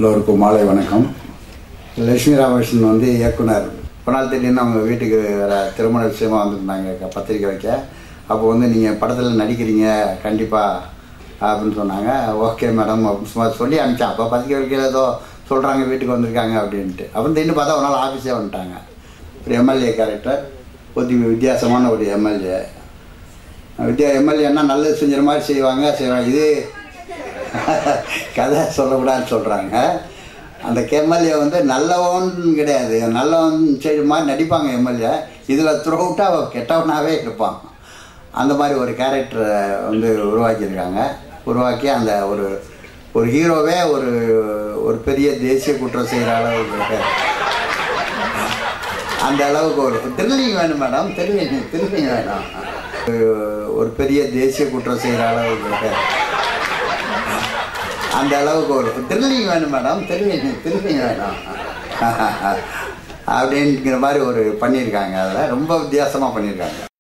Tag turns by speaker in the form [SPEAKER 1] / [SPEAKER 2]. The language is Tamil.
[SPEAKER 1] எல்லோருக்கும் மாலை வணக்கம் லட்சுமி ராமகிருஷ்ணன் வந்து இயக்குனர் ஒரு நாள் திடீர்னு அவங்க வீட்டுக்கு வேற திருமண விஷயமா வந்திருந்தாங்க க- பத்திரிக்கை வைக்க அப்போ வந்து நீங்கள் படத்தில் நடிக்கிறீங்க கண்டிப்பாக அப்படின்னு சொன்னாங்க ஓகே மேடம் அப்படின்னு சும்மா சொல்லி அனுப்பிச்சேன் அப்போ பத்திரிக்கை வைக்கல ஏதோ சொல்கிறாங்க வீட்டுக்கு வந்திருக்காங்க அப்படின்ட்டு அப்புறம் திடீர்னு பார்த்தா ஒரு நாள் ஆஃபீஸே வந்துட்டாங்க ஒரு எம்எல்ஏ கேரக்டர் ஒரு வித்தியாசமான ஒரு எம்எல்ஏ வித்யா எம்எல்ஏன்னா நல்லது செஞ்சுற மாதிரி செய்வாங்க செய்வாங்க இது கதை சொல்லக்கூடாதுன்னு சொல்கிறாங்க அந்த எம்எல்ஏ வந்து நல்லவன் கிடையாது நல்லவன் செய்கிற மாதிரி நடிப்பாங்க எம்எல்ஏ இதில் த்ரூ அவுட்டாக அவள் கெட்டவனாகவே இருப்பான் அந்த மாதிரி ஒரு கேரக்டரை வந்து உருவாக்கியிருக்காங்க உருவாக்கி அந்த ஒரு ஒரு ஹீரோவே ஒரு ஒரு பெரிய தேசிய குற்றம் செய்கிற அளவுக்கு அந்த அளவுக்கு ஒரு த்ரில்லிங் வேணும் மேடம் த்ரில்லிங் த்ரில்லிங் வேணும் ஒரு- ஒரு பெரிய தேசிய குற்றம் செய்கிற அளவுக்கு அந்த அளவுக்கு ஒரு த்ரில்லிங் வேணும் மேடம் த்ரில்லிங் த்ரில்லிங் வேணும் அப்படிங்கிற மாதிரி ஒரு பண்ணியிருக்காங்க அதில் ரொம்ப வித்தியாசமாக பண்ணியிருக்காங்க